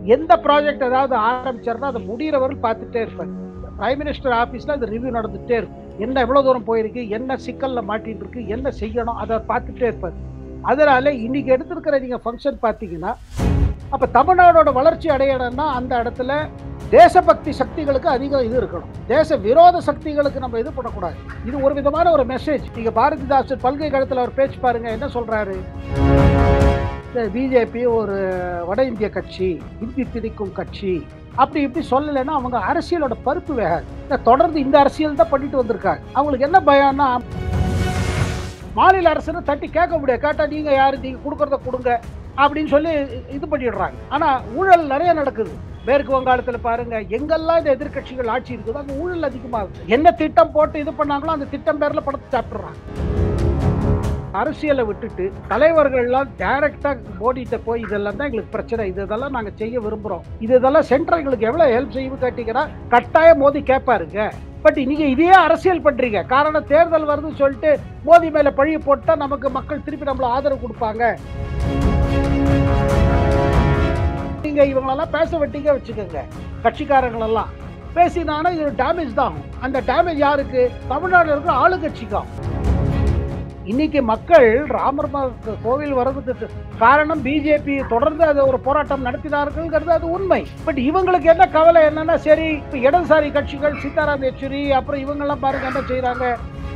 எந்த ப்ராஜெக்ட் ஏதாவது ஆரம்பிச்சாருன்னா அதை முடிகிறவர்கள் பார்த்துட்டே இருப்பார் பிரைம் மினிஸ்டர் ஆஃபீஸில் அந்த ரிவ்யூ நடந்துகிட்டே இருக்கும் என்ன எவ்வளோ தூரம் போயிருக்கு என்ன சிக்கலில் மாட்டின்னு இருக்கு என்ன செய்யணும் அதை பார்த்துட்டே இருப்பார் அதனால இன்னைக்கு எடுத்திருக்கிற நீங்கள் ஃபங்க்ஷன் பார்த்தீங்கன்னா அப்போ தமிழ்நாடோட வளர்ச்சி அடையணும்னா அந்த இடத்துல தேசபக்தி சக்திகளுக்கு அதிகம் இது இருக்கணும் தேச விரோத சக்திகளுக்கு நம்ம இது பண்ணக்கூடாது இது ஒரு விதமான ஒரு மெசேஜ் நீங்க பாரதிதாசன் பல்கலைக்கழகத்தில் அவர் பேச்சு பாருங்க என்ன சொல்றாரு பிஜேபி ஒரு வட இந்திய கட்சி இந்தி திணிக்கும் கட்சி அப்படி இப்படி சொல்லலைன்னா அவங்க அரசியலோட பருப்பு வேகாது இந்த தொடர்ந்து இந்த அரசியல் தான் பண்ணிட்டு வந்திருக்காங்க அவங்களுக்கு என்ன பயம்னா மாநில அரசு தட்டி கேட்க முடியாது கேட்டா நீங்க யாரு நீங்க கொடுக்கறத கொடுங்க அப்படின்னு சொல்லி இது பண்ணிடுறாங்க ஆனா ஊழல் நிறைய நடக்குது மேற்கு வங்காளத்துல பாருங்க எங்கெல்லாம் இந்த எதிர்க்கட்சிகள் ஆட்சி இருக்குதோ அங்க ஊழல் அதிகமாகுது என்ன திட்டம் போட்டு இது பண்ணாங்களோ அந்த திட்டம் பேர்ல படத்தை சாப்பிடுறாங்க அரசியலை விட்டுட்டு தலைவர்கள்லாம் டைரக்டா மோடிட்ட போய் இதெல்லாம் தான் எங்களுக்கு பிரச்சனை இது இதெல்லாம் நாங்க செய்ய விரும்புறோம் இது இதெல்லாம் சென்ட்ரல் எங்களுக்கு எவ்வளவு ஹெல்ப் செய்யும் கேட்டீங்கன்னா கட்டாயம் மோடி கேட்பாருங்க பட் நீங்க இதையே அரசியல் பண்றீங்க காரணம் தேர்தல் வருதுன்னு சொல்லிட்டு மோடி மேல பழிய போட்டா நமக்கு மக்கள் திருப்பி நம்மள ஆதரவு கொடுப்பாங்க நீங்க இவங்களெல்லாம் பேச வெட்டிங்க வச்சுக்கோங்க கட்சிக்காரங்களெல்லாம் பேசினானா இது டேமேஜ் தான் ஆகும் அந்த டேமேஜ் யாருக்கு தமிழ்நாட்டில் இருக்கிற ஆளுங்கட்சிக்கும் இன்னைக்கு மக்கள் ராமர் ம- கோவில் வர்றதுக்கு காரணம் பிஜேபி தொடர்ந்து அது ஒரு போராட்டம் நடத்தினார்கள்ங்கிறது அது உண்மை பட் இவங்களுக்கு என்ன கவலை என்னன்னா சரி இப்ப இடதுசாரி கட்சிகள் சீதாராம் யெச்சூரி அப்புறம் இவங்கெல்லாம் பாருங்க என்ன செய்றாங்க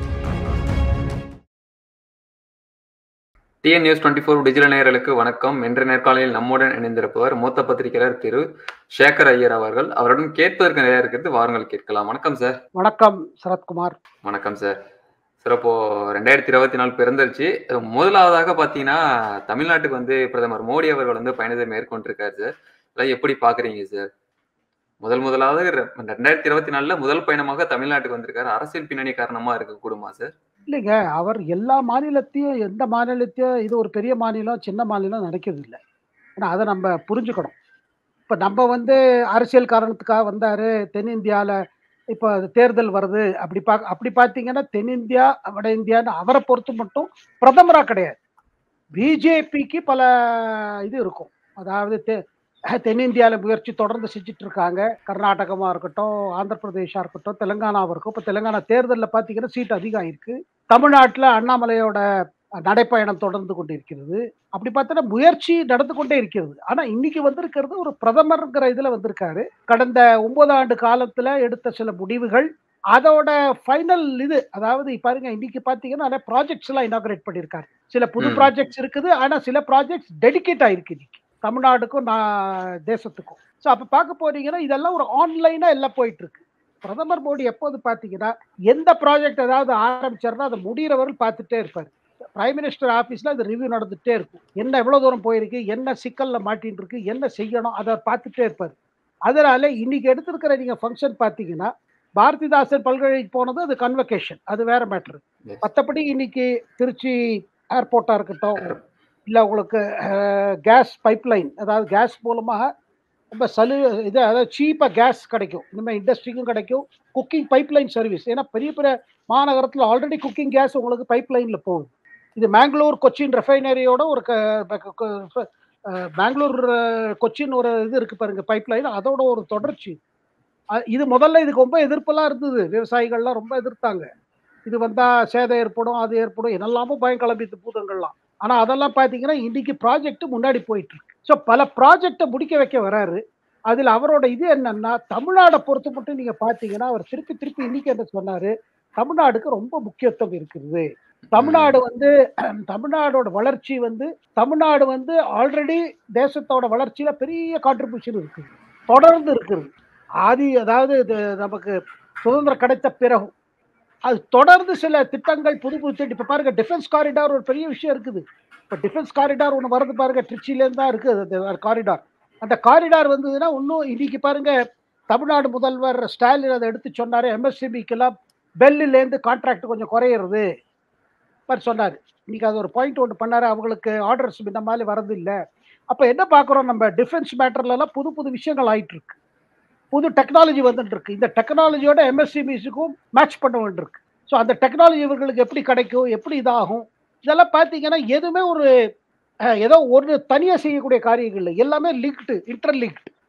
TN news twenty four digital நேயர்களுக்கு வணக்கம் இன்று நேர்காணலில் நம்முடன் இணைந்திருப்பவர் மூத்த பத்திரிகையாளர் திரு சேகர் ஐயர் அவர்கள் அவருடன் கேட்பதற்கு நிறைய இருக்கிறது வாருங்கள் கேட்கலாம் வணக்கம் சார் வணக்கம் சரத்குமார் வணக்கம் சார் சார் இப்போ ரெண்டாயிரத்தி இருபத்தி நாலு பிறந்துருச்சு முதலாவதாக பார்த்தீங்கன்னா தமிழ்நாட்டுக்கு வந்து பிரதமர் மோடி அவர்கள் வந்து பயணத்தை மேற்கொண்டிருக்காரு சார் அதெல்லாம் எப்படி பாக்குறீங்க சார் முதல் முதலாவது ரெ- ரெண்டாயிரத்தி இருபத்தி நாலுல முதல் பயணமாக தமிழ்நாட்டுக்கு வந்திருக்காரு அரசியல் பின்னணி காரணமா இருக்க கூடுமா சார் இல்லைங்க அவர் எல்லா மாநிலத்தையும் எந்த மாநிலத்தையும் இது ஒரு பெரிய மாநிலம் சின்ன மாநிலம் நினைக்கிறது இல்லை ஏன்னா அதை நம்ம புரிஞ்சுக்கணும் இப்போ நம்ம வந்து அரசியல் காரணத்துக்காக வந்தார் தென்னிந்தியாவில் இப்போ தேர்தல் வருது அப்படி பா அப்படி பார்த்தீங்கன்னா தென்னிந்தியா வட இந்தியான்னு அவரை பொறுத்து மட்டும் பிரதமராக கிடையாது பிஜேபிக்கு பல இது இருக்கும் அதாவது தெ தென்னிந்தியாவில் முயற்சி தொடர்ந்து செஞ்சுட்டு இருக்காங்க கர்நாடகமாக இருக்கட்டும் ஆந்திர பிரதேஷாக இருக்கட்டும் தெலுங்கானாவாக இருக்கும் இப்போ தெலுங்கானா தேர்தலில் பார்த்தீங்கன்னா சீட் அதிகம் ஆயிருக்கு தமிழ்நாட்டில் அண்ணாமலையோட நடைப்பயணம் தொடர்ந்து கொண்டிருக்கிறது அப்படி பார்த்தா முயற்சி நடந்து கொண்டே இருக்கிறது ஆனா இன்னைக்கு வந்திருக்கிறது ஒரு பிரதமர்ங்கிற இதுல வந்திருக்காரு கடந்த ஒன்பது ஆண்டு காலத்துல எடுத்த சில முடிவுகள் அதோட ஃபைனல் இது அதாவது இப்ப பாருங்க இன்னைக்கு பாத்தீங்கன்னா நிறைய ப்ராஜெக்ட்ஸ் எல்லாம் இனாகரேட் பண்ணியிருக்காரு சில புது ம். ப்ராஜெக்ட்ஸ் இருக்குது ஆனா சில ப்ராஜெக்ட்ஸ் டெடிகேட் ஆயிருக்கு இன்னைக்கு தமிழ்நாடுக்கும் நான் தேசத்துக்கும் ஸோ அப்ப பார்க்க போனீங்கன்னா இதெல்லாம் ஒரு ஆன்லைனா எல்லாம் போயிட்டு இருக்கு பிரதமர் மோடி எப்போது பார்த்தீங்கன்னா எந்த ப்ராஜெக்ட் ஏதாவது ஆரம்பிச்சாருன்னா அதை முடிகிறவர்கள் பார்த்துட்டே இருப்பார் பிரைம் மினிஸ்டர் ஆஃபீஸில் அது ரிவ்யூ நடந்துகிட்டே இருக்கும் என்ன எவ்வளோ தூரம் போயிருக்கு என்ன சிக்கலில் மாட்டின்னு இருக்கு என்ன செய்யணும் அதை பார்த்துட்டே இருப்பார் அதனால இன்னைக்கு எடுத்திருக்கிற நீங்கள் ஃபங்க்ஷன் பார்த்தீங்கன்னா பாரதிதாசன் பல்கலை போனது அது கன்வகேஷன் அது வேற மேட்ரு Yes. மற்றபடி இன்னைக்கு திருச்சி ஏர்போர்ட்டாக இருக்கட்டும் இல்லை உங்களுக்கு கேஸ் பைப்லைன் அதாவது கேஸ் மூலமாக ரொம்ப சலு இது அதாவது சீப்பாக கேஸ் கிடைக்கும் இனிமேல் இண்டஸ்ட்ரிக்கும் கிடைக்கும் குக்கிங் பைப்லைன் சர்வீஸ் ஏன்னா பெரிய பெரிய மாநகரத்தில் ஆல்ரெடி குக்கிங் கேஸ் உங்களுக்கு பைப்லைனில் போகுது இது மேங்களூர் கொச்சின் ரெஃபைனரியோட ஒரு க- க- க- அஹ், பெங்களூர் அஹ், கொச்சின் ஒரு இது இருக்கு பாருங்க பைப்லைன் அதோட ஒரு தொடர்ச்சி அஹ், இது முதல்ல இதுக்கு ரொம்ப எதிர்ப்பெல்லாம் இருந்தது விவசாயிகள்லாம் ரொம்ப எதிர்த்தாங்க இது வந்தா சேதம் ஏற்படும் அது ஏற்படும் என்னெல்லாமோ பயம் கிளம்பிது பூதங்கள்லாம் ஆனா அதெல்லாம் பாத்தீங்கன்னா இன்னைக்கு ப்ராஜெக்ட் முன்னாடி போயிட்டு இருக்கு ஸோ பல ப்ராஜெக்டை முடிக்க வைக்க வராரு அதுல அவரோட இது என்னன்னா தமிழ்நாடை பொறுத்து மட்டும் நீங்க பாத்தீங்கன்னா அவர் திருப்பி திருப்பி இன்னைக்கு என்ன சொன்னாரு தமிழ்நாடுக்கு ரொம்ப முக்கியத்துவம் இருக்குது தமிழ்நாடு வந்து தமிழ்நாடோட வளர்ச்சி வந்து தமிழ்நாடு வந்து ஆல்ரெடி தேசத்தோட வளர்ச்சியில பெரிய கான்ட்ரிபியூஷன் இருக்குது தொடர்ந்து இருக்குது ஆதி அதாவது இது நமக்கு சுதந்திரம் கிடைத்த பிறகும் அது தொடர்ந்து சில திட்டங்கள் புது புது திட்டம் இப்போ பாருங்க டிஃபென்ஸ் காரிடார் ஒரு பெரிய விஷயம் இருக்குது இப்போ டிஃபென்ஸ் காரிடார் ஒன்று வருது பாருங்க திருச்சியிலேருந்து தான் இருக்குது அந்த காரிடார் அந்த காரிடார் வந்ததுன்னா இன்னும் இன்னைக்கு பாருங்க தமிழ்நாடு முதல்வர் ஸ்டாலின் அதை எடுத்து சொன்னாரு எம்எஸ்சிபிக்கெல்லாம் பெல்லிலேருந்து கான்ட்ராக்ட் கொஞ்சம் குறையிறது மாதிரி சொன்னார் இன்னைக்கு அது ஒரு பாயிண்ட் ஒன்று பண்ணாரு அவங்களுக்கு ஆர்டர்ஸ் இந்த மாதிரி வரது இல்லை அப்போ என்ன பார்க்குறோம் நம்ம டிஃபென்ஸ் மேட்டர்லலாம் புது புது விஷயங்கள் ஆயிட்டு இருக்கு புது டெக்னாலஜி வந்துட்டு இருக்கு இந்த டெக்னாலஜியோட எம்எஸ்சிபிஸுக்கும் மேட்ச் பண்ண வேண்டியிருக்கு ஸோ அந்த டெக்னாலஜி இவர்களுக்கு எப்படி கிடைக்கும் எப்படி இதாகும் இதெல்லாம் பார்த்தீங்கன்னா எதுவுமே ஒரு அஹ், ஏதோ ஒரு தனியாக செய்யக்கூடிய காரியங்கள் இல்லை எல்லாமே லிங்க்டு இன்டர் லிங்க்டு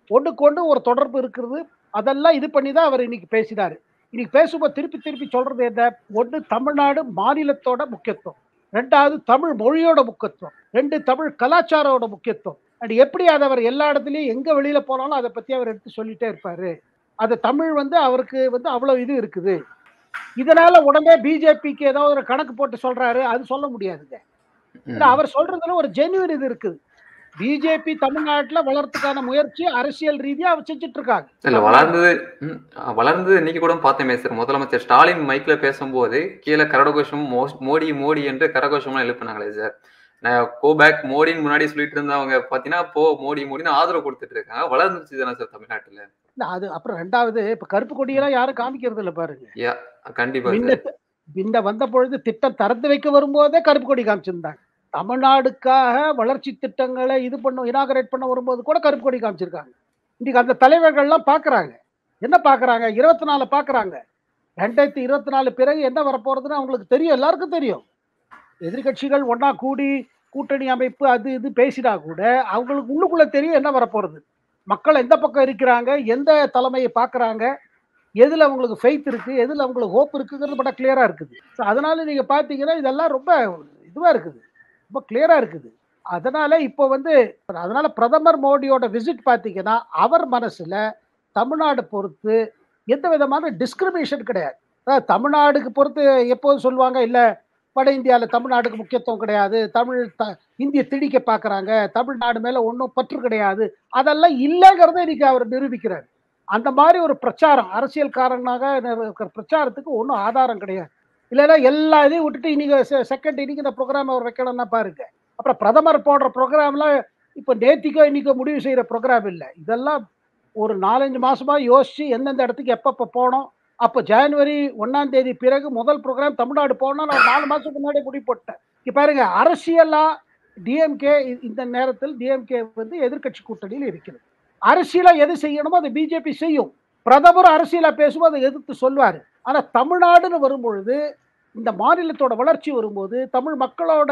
ஒன்றுக்கு ஒன்று ஒரு தொடர்பு இருக்கிறது அதெல்லாம் இது பண்ணி தான் அவர் இன்னைக்கு பேசினாரு இன்னைக்கு பேசும்போது திருப்பி திருப்பி சொல்றது என்ன ஒன்று தமிழ்நாடு மாநிலத்தோட முக்கியத்துவம் ரெண்டாவது தமிழ் மொழியோட முக்கியத்துவம் ரெண்டு தமிழ் கலாச்சாரோட முக்கியத்துவம் அண்ட் எப்படி அதை அவர் எல்லா இடத்துலையும் எங்க வெளியில போனாலும் அதை பத்தி அவர் எடுத்து சொல்லிட்டே இருப்பாரு அது தமிழ் வந்து அவருக்கு வந்து அவ்வளவு இது இருக்குது இதனால உடனே பிஜேபிக்கு ஏதோ ஒரு கணக்கு போட்டு சொல்றாரு அது சொல்ல முடியாதுங்க ஏன்னா அவர் சொல்றதுல ஒரு ஜென்யூன் இது இருக்குது பிஜேபி தமிழ்நாட்டுல வளர்றதுக்கான முயற்சி அரசியல் ரீதியா அவர் செஞ்சுட்டு இருக்காங்க இல்ல வளர்ந்தது ம், வளர்ந்தது இன்னைக்கு கூட பார்த்தேன் சார் முதலமைச்சர் ஸ்டாலின் மைக்ல பேசும்போது கீழே கரகோஷம் மோஸ்- மோடி மோடி என்று கரகோஷம்லாம் எழுப்புனாங்களே சார் நான் கோ பேக் மோடின்னு முன்னாடி சொல்லிட்டு இருந்தவங்க பாத்தீங்கன்னா போ மோடி மோடின்னு ஆதரவு கொடுத்துட்டு இருக்காங்க வளர்ந்துச்சு தானே சார் தமிழ்நாட்டுல இல்ல, அது அப்புறம் ரெண்டாவது இப்ப கருப்பு கொடியெல்லாம் யாரும் காமிக்கிறது இல்ல பாருங்க யா கண்டிப்பா முன்ன சார் முன்ன வந்த பொழுது திட்டம் திறந்து வைக்க வரும்போதே கருப்பு கொடி காமிச்சிருந்தாங்க தமிழ்நாடுக்காக வளர்ச்சி திட்டங்களை இது பண்ண இனாகரேட் பண்ண வரும்போது கூட கருப்பு கொடி காமிச்சிருக்காங்க இன்னைக்கு அந்த தலைவர்கள்லாம் பார்க்கறாங்க என்ன பார்க்கறாங்க இருபத்தி நாலு பார்க்கறாங்க ரெண்டாயிரத்தி இருபத்தி நாலு பிறகு என்ன வரப்போறதுன்னு அவங்களுக்கு தெரியும் எல்லாருக்கும் தெரியும் எதிர்க்கட்சிகள் ஒண்ணா கூடி கூட்டணி அமைப்பு அது இது பேசினா கூட அவங்களுக்கு உள்ளுக்குள்ள தெரியும் என்ன வரப்போறது மக்கள் எந்த பக்கம் இருக்கிறாங்க எந்த தலைமையை பார்க்கறாங்க எதுல அவங்களுக்கு ஃபெய்த் இருக்கு எதுல அவங்களுக்கு ஹோப் இருக்குங்கிறது பட கிளியரா இருக்குது ஸோ அதனால நீங்க பாத்தீங்கன்னா இதெல்லாம் ரொம்ப இதுவா இருக்குது ரொம்ப கிளியரா இருக்குது அதனால இப்போ வந்து அதனால பிரதமர் மோடியோட விசிட் பாத்தீங்கன்னா அவர் மனசுல தமிழ்நாடு பொறுத்து எந்த விதமான டிஸ்கிரிமினேஷன் கிடையாது அதாவது தமிழ்நாடுக்கு பொறுத்து எப்போதும் சொல்லுவாங்க இல்ல வட இந்தியாவில் தமிழ்நாடுக்கு முக்கியத்துவம் கிடையாது தமிழ் த இந்திய திணிக்க பார்க்குறாங்க தமிழ்நாடு மேலே ஒன்றும் பற்று கிடையாது அதெல்லாம் இல்லைங்கிறத இன்னைக்கு அவர் நிரூபிக்கிறார் அந்த மாதிரி ஒரு பிரச்சாரம் அரசியல்காரனாக இருக்கிற பிரச்சாரத்துக்கு ஒன்றும் ஆதாரம் கிடையாது இல்லைன்னா எல்லா இதையும் விட்டுட்டு இன்னைக்கு செகண்ட் இன்னைக்கு இந்த ப்ரோக்ராம் அவர் வைக்கணும்னா பாருங்க அப்புறம் பிரதமர் போடுற ப்ரோக்ராம்லாம் இப்போ நேத்திக்கோ இன்னைக்கோ முடிவு செய்கிற ப்ரோக்ராம் இல்லை இதெல்லாம் ஒரு நாலஞ்சு மாசமா யோசிச்சு எந்தெந்த இடத்துக்கு எப்பப்போ போனோம் அப்போ ஜனவரி ஒன்னாம் தேதி பிறகு முதல் ப்ரோக்ராம் தமிழ்நாடு போனால் நான் நாலு மாசத்துக்கு முன்னாடியே முடிவு போட்டேன் இங்க பாருங்க அரசியலா டிஎம்கே இந்த நேரத்தில் டிஎம்கே வந்து எதிர்க்கட்சி கூட்டணியில் இருக்கிறது அரசியலா எது செய்யணுமோ அதை பிஜேபி செய்யும் பிரதமர் அரசியலா பேசும்போது அதை எதிர்த்து சொல்வார் ஆனா தமிழ்நாடுன்னு வரும்பொழுது இந்த மாநிலத்தோட வளர்ச்சி வரும்போது தமிழ் மக்களோட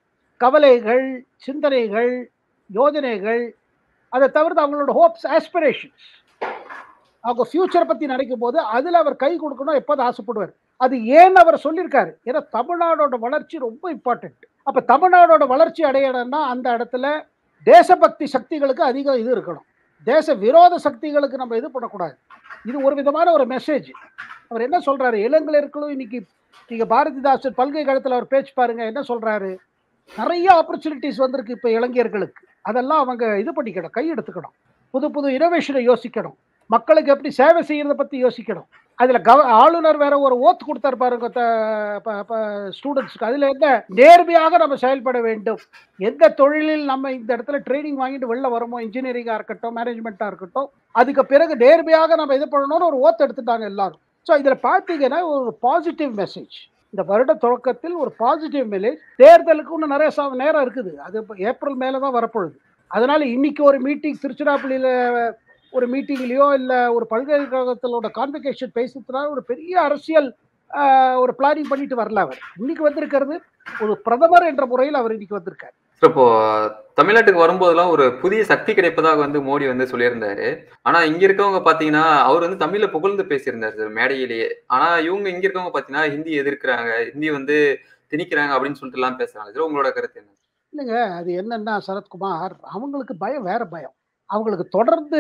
கவலைகள் சிந்தனைகள் யோஜனைகள் அதை தவிர்த்து அவங்களோட ஹோப்ஸ் ஆஸ்பிரேஷன்ஸ் அவங்க ஃபியூச்சரை பத்தி நினைக்கும் போது அதுல அவர் கை கொடுக்கணும் எப்போது ஆசைப்படுவார் அது ஏன் அவர் சொல்லியிருக்காரு ஏன்னா தமிழ்நாடோட வளர்ச்சி ரொம்ப இம்பார்ட்டன்ட் அப்ப தமிழ்நாடோட வளர்ச்சி அடையணும்னா அந்த இடத்துல தேசபக்தி சக்திகளுக்கு அதிகம் இது இருக்கணும் தேச விரோத சக்திகளுக்கு நம்ம இது பண்ணக்கூடாது இது ஒரு விதமான ஒரு மெசேஜ் அவர் என்ன சொல்றாரு இளங்கலர்களும் இன்னைக்கு நீங்க பாரதிதாசன் பல்கலைக்கழகத்தில் அவர் பேச்சு பாருங்க என்ன சொல்றாரு நிறைய ஆப்பர்ச்சுனிட்டிஸ் வந்திருக்கு இப்போ இளைஞர்களுக்கு அதெல்லாம் அவங்க இது பண்ணிக்கணும் கை எடுத்துக்கணும் புது புது இனோவேஷனை யோசிக்கணும் மக்களுக்கு எப்படி சேவை செய்யறத பத்தி யோசிக்கணும் அதுல கவ ஆளுநர் வேற ஒரு ஓத்து கொடுத்தாரு பாருங்க ஸ்டூடெண்ட்ஸ்க்கு அதுல என்ன நேர்மையாக நம்ம செயல்பட வேண்டும் எந்த தொழிலில் நம்ம இந்த இடத்துல ட்ரைனிங் வாங்கிட்டு வெளில வரமோ இன்ஜினியரிங்கா இருக்கட்டும் மேனேஜ்மெண்ட்டா இருக்கட்டும் அதுக்கு பிறகு நேர்மையாக நம்ம இது பண்ணணும்னு ஒரு ஓத்து எடுத்துட்டாங்க எல்லாரும் ஸோ இதுல பாத்தீங்கன்னா ஒரு பாசிட்டிவ் மெசேஜ் இந்த வருட தொடக்கத்தில் ஒரு பாசிட்டிவ் மெசேஜ் தேர்தலுக்கு இன்னும் நிறைய சா- நேரம் இருக்குது அது இப்ப ஏப்ரல் மேல தான் வரப்போகுது அதனால இன்னைக்கு ஒரு மீட்டிங் திருச்சிராப்பள்ளியில ஒரு மீட்டிங்லயோ இல்ல ஒரு பல்கலைக்கழகத்திலோட கான்வெகேஷன் பேசுறதுனால ஒரு பெரிய அரசியல் ஆஹ், ஒரு பிளானிங் பண்ணிட்டு வரல அவர் இன்னைக்கு வந்திருக்கிறது ஒரு பிரதமர் என்ற முறையில் அவர் இன்னைக்கு வந்திருக்காரு சார் இப்போ தமிழ்நாட்டுக்கு வரும்போதெல்லாம் ஒரு புதிய சக்தி கிடைப்பதாக வந்து மோடி வந்து சொல்லியிருந்தாரு ஆனா இங்க இருக்கவங்க பாத்தீங்கன்னா அவர் வந்து தமிழ்ல புகழ்ந்து பேசியிருந்தாரு சார் மேடையிலேயே ஆனா இவங்க இங்க இருக்கவங்க பாத்தீங்கன்னா ஹிந்தி எதிர்க்கிறாங்க ஹிந்தி வந்து திணிக்கிறாங்க அப்படின்னு சொல்லிட்டு எல்லாம் பேசுறாங்க சார் உங்களோட கருத்து என்ன இல்லைங்க அது என்னன்னா சரத்குமார் அவங்களுக்கு பயம் வேற பயம் அவங்களுக்கு தொடர்ந்து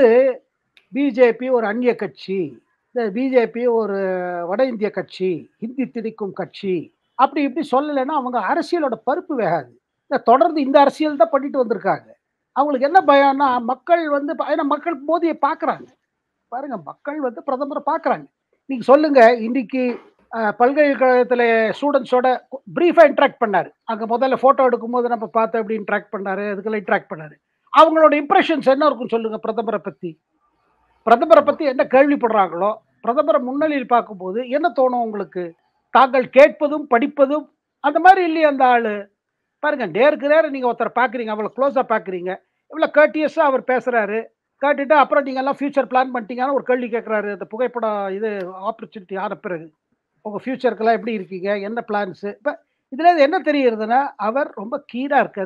பிஜேபி ஒரு அந்நிய கட்சி இந்த பிஜேபி ஒரு வட இந்திய கட்சி ஹிந்தி திணிக்கும் கட்சி அப்படி இப்படி சொல்லலைன்னா அவங்க அரசியலோட பருப்பு வேகாது இந்த தொடர்ந்து இந்த அரசியல் தான் பண்ணிட்டு வந்திருக்காங்க அவங்களுக்கு என்ன பயம்னா மக்கள் வந்து ஏன்னா மக்கள் மோதியை பார்க்குறாங்க பாருங்க மக்கள் வந்து பிரதமரை பார்க்குறாங்க நீங்க சொல்லுங்க இன்னைக்கு அஹ், பல்கலைக்கழகத்தில் ஸ்டூடெண்ட்ஸோட ப்ரீஃபாக இன்ட்ராக்ட் பண்ணாரு அங்கே முதல்ல ஃபோட்டோ எடுக்கும்போது நம்ம பார்த்து எப்படி இன்ட்ராக்ட் பண்ணாரு அதுக்கெல்லாம் இன்ட்ராக்ட் பண்ணாரு அவங்களோட இம்ப்ரெஷன்ஸ் என்ன இருக்கும் சொல்லுங்க பிரதமரை பற்றி பிரதமரை பற்றி என்ன கேள்விப்படுறாங்களோ பிரதமரை முன்னிலையில் பார்க்கும்போது என்ன தோணும் உங்களுக்கு தாங்கள் கேட்பதும் படிப்பதும் அந்த மாதிரி இல்லையே அந்த ஆளு பாருங்க நேருக்கு நேரம் நீங்க ஒருத்தரை பார்க்குறீங்க அவ்வளோ க்ளோஸாக பார்க்குறீங்க இவ்வளோ கர்டியஸாக அவர் பேசுறாரு கேட்டுட்டு அப்புறம் நீங்க எல்லாம் ஃபியூச்சர் பிளான் பண்ணிட்டீங்கன்னு ஒரு கேள்வி கேட்குறாரு அந்த புகைப்படம் இது ஆப்பர்ச்சுனிட்டி ஆன பிறகு உங்க ஃபியூச்சருக்கெல்லாம் எப்படி இருக்கீங்க என்ன பிளான்ஸு இப்போ இதுல இருந்து என்ன தெரியுதுன்னா அவர் ரொம்ப கீழா இருக்காரு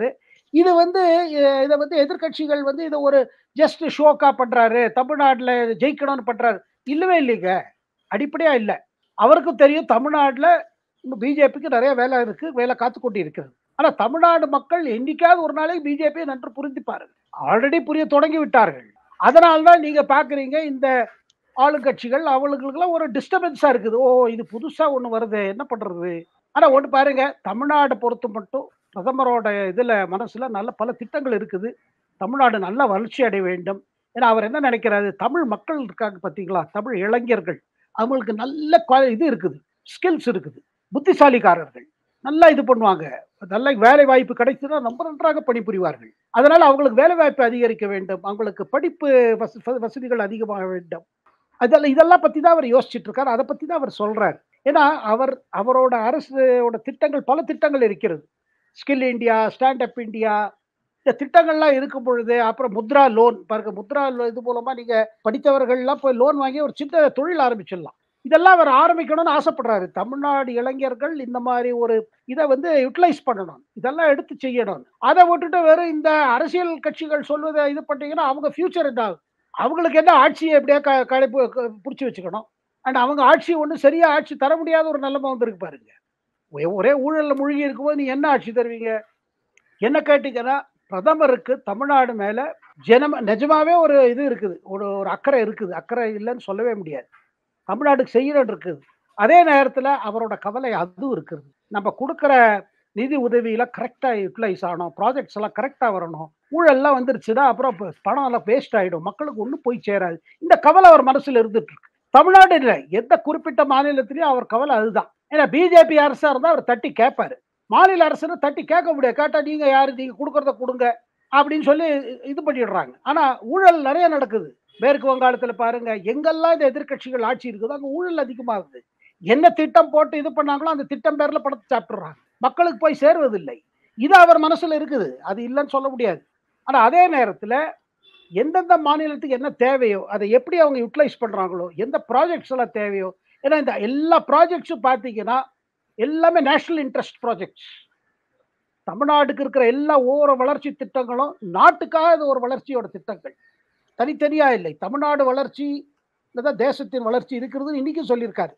இது வந்து அஹ், இதை வந்து எதிர்க்கட்சிகள் வந்து இதை ஒரு ஜஸ்ட் ஷோக்கா பண்றாரு தமிழ்நாட்டுல ஜெயிக்கணும்னு பண்றாரு இல்லவே இல்லைங்க அடிப்படையா இல்லை அவருக்கும் தெரியும் தமிழ்நாட்டுல பிஜேபிக்கு நிறைய வேலை இருக்கு வேலை காத்து கொண்டு இருக்கிறது ஆனா தமிழ்நாடு மக்கள் என்னைக்காவது ஒரு நாளைக்கு பிஜேபியை நன்று புரிந்துப்பார்கள் ஆல்ரெடி புரிய தொடங்கி விட்டார்கள் அதனால்தான் நீங்க பாக்குறீங்க இந்த ஆளுங்கட்சிகள் அவங்களுக்குலாம் ஒரு டிஸ்டர்பன்ஸா இருக்குது ஓ இது புதுசா ஒண்ணு வருது என்ன பண்றது ஆனா ஒண்ணு பாருங்க தமிழ்நாடு பொறுத்து மட்டும் பிரதமரோட இதுல மனசுல நல்ல பல திட்டங்கள் இருக்குது தமிழ்நாடு நல்ல வளர்ச்சி அடைய வேண்டும் ஏன்னா அவர் என்ன நினைக்கிறாரு தமிழ் மக்கள் இருக்காங்க பாத்தீங்களா தமிழ் இளைஞர்கள் அவங்களுக்கு நல்ல குவா- இது இருக்குது ஸ்கில்ஸ் இருக்குது புத்திசாலிக்காரர்கள் நல்லா இது பண்ணுவாங்க நல்ல வேலை வாய்ப்பு கிடைச்சுன்னா ரொம்ப நன்றாக பணிபுரிவார்கள் அதனால அவங்களுக்கு வேலை வாய்ப்பு அதிகரிக்க வேண்டும் அவங்களுக்கு படிப்பு வச- வ- வசதிகள் அதிகமாக வேண்டும் அதெல்லாம் இதெல்லாம் பத்தி தான் அவர் யோசிச்சுட்டு இருக்காரு அதை பத்தி தான் அவர் சொல்றாரு ஏன்னா அவர் அவரோட அரசோட திட்டங்கள் பல திட்டங்கள் இருக்கிறது skill India stand up India இந்த திட்டங்கள்லாம் இருக்கும் பொழுது அப்புறம் முத்ரா லோன் பாருங்க முத்ரா lo- இது மூலமா நீங்க படித்தவர்கள்லாம் போய் லோன் வாங்கி ஒரு சின்ன தொழில் ஆரம்பிச்சிடலாம் இதெல்லாம் அவர் ஆரம்பிக்கணும்னு ஆசைப்படுறாரு தமிழ்நாடு இளைஞர்கள் இந்த மாதிரி ஒரு இதை வந்து யுட்டிலைஸ் பண்ணணும் இதெல்லாம் எடுத்து செய்யணும் அதை விட்டுட்டு வெறும் இந்த அரசியல் கட்சிகள் சொல்வதை இது பண்ணீங்கன்னா அவங்க ஃபியூச்சர் என்ன ஆகும்? அவங்களுக்கு என்ன ஆட்சியை எப்படியா க கடைப்பு பிடிச்சி வச்சுக்கணும் அண்ட் அவங்க ஆட்சி ஒன்றும் சரியா ஆட்சி தர முடியாத ஒரு நிலைமை வந்திருக்கு பாருங்க ஒரே- ஒரே ஊழல்ல மூழ்கி இருக்கும்போது நீ என்ன ஆட்சி தருவீங்க என்ன கேட்டீங்கன்னா பிரதமருக்கு தமிழ்நாடு மேல ஜனம் நிஜமாவே ஒரு இது இருக்குது ஒரு ஒரு அக்கறை இருக்குது அக்கறை இல்லைன்னு சொல்லவே முடியாது தமிழ்நாட்டுக்கு செய்யணும் இருக்குது அதே நேரத்துல அவரோட கவலை அதுவும் இருக்குது நம்ம கொடுக்குற நிதி உதவியில கரெக்டா யூட்டிலைஸ் ஆகணும் ப்ராஜெக்ட்ஸ் எல்லாம் கரெக்டா வரணும் ஊழல்லாம் வந்துருச்சுன்னா அப்புறம் ப- பணம் எல்லாம் வேஸ்ட் ஆயிடும் மக்களுக்கு ஒன்றும் போய் சேராது இந்த கவலை அவர் மனசுல இருந்துட்டு இருக்கு தமிழ்நாடு இல்லை எந்த குறிப்பிட்ட மாநிலத்திலயும் அவர் கவலை அதுதான் ஏன்னா பிஜேபி அரசா இருந்தா அவர் தட்டி கேட்பாரு மாநில அரசுன்னு தட்டி கேட்க முடியாது கேட்டா நீங்க யாரு நீங்க கொடுக்கறத கொடுங்க அப்படின்னு சொல்லி இது பண்ணிடுறாங்க ஆனா ஊழல் நிறைய நடக்குது மேற்கு வங்காளத்துல பாருங்க எங்கெல்லாம் இந்த எதிர்க்கட்சிகள் ஆட்சி இருக்குதோ அங்க ஊழல் அதிகமாகுது என்ன திட்டம் போட்டு இது பண்ணாங்களோ அந்த திட்டம் பேர்ல பணத்தை சாப்பிட்டுறாங்க மக்களுக்கு போய் சேர்வதில்லை இது அவர் மனசுல இருக்குது அது இல்லைன்னு சொல்ல முடியாது ஆனா அதே நேரத்துல எந்தெந்த மாநிலத்துக்கு என்ன தேவையோ அதை எப்படி அவங்க யூட்டிலைஸ் பண்றாங்களோ எந்த ப்ராஜெக்ட்ஸ் எல்லாம் தேவையோ ஏன்னா இந்த எல்லா ப்ராஜெக்ட்ஸும் பார்த்தீங்கன்னா எல்லாமே நேஷனல் இன்ட்ரெஸ்ட் ப்ராஜெக்ட்ஸ் தமிழ்நாட்டுக்கு இருக்கிற எல்லா ஒவ்வொரு வளர்ச்சி திட்டங்களும் நாட்டுக்காக இது ஒரு வளர்ச்சியோட திட்டங்கள் தனித்தனியா இல்லை தமிழ்நாடு வளர்ச்சி தான் தேசத்தின் வளர்ச்சி இருக்கிறது இன்னைக்கும் சொல்லியிருக்காரு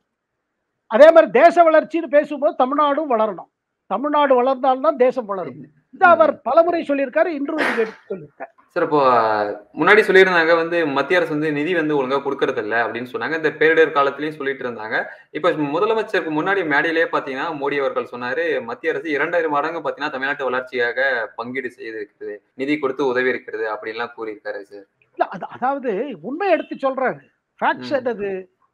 அதே மாதிரி தேச வளர்ச்சின்னு பேசும்போது தமிழ்நாடும் வளரணும் தமிழ்நாடு வளர்ந்தால்தான் தேசம் வளரும் இது அவர் பலமுறை சொல்லியிருக்காரு இன்றும் இது எடுத்து சொல்லியிருக்காரு சார் இப்போ முன்னாடி சொல்லியிருந்தாங்க வந்து மத்திய அரசு வந்து நிதி வந்து ஒழுங்கா கொடுக்கறது இல்ல அப்படின்னு சொன்னாங்க இந்த பேரிடர் காலத்திலயும் சொல்லிட்டு இருந்தாங்க இப்ப முதலமைச்சருக்கு முன்னாடி மேடையிலேயே பாத்தீங்கன்னா மோடி அவர்கள் சொன்னாரு மத்திய அரசு இரண்டாயிரம் மடங்கு பாத்தீங்கன்னா தமிழ்நாட்டு வளர்ச்சியாக பங்கீடு செய்திருக்கிறது நிதி கொடுத்து உதவி இருக்கிறது அப்படின்லாம் கூறியிருக்காரு சார் இல்ல அது அதாவது உண்மை எடுத்து சொல்றாரு ஃபேக்ட்ஸ் ம். என்னது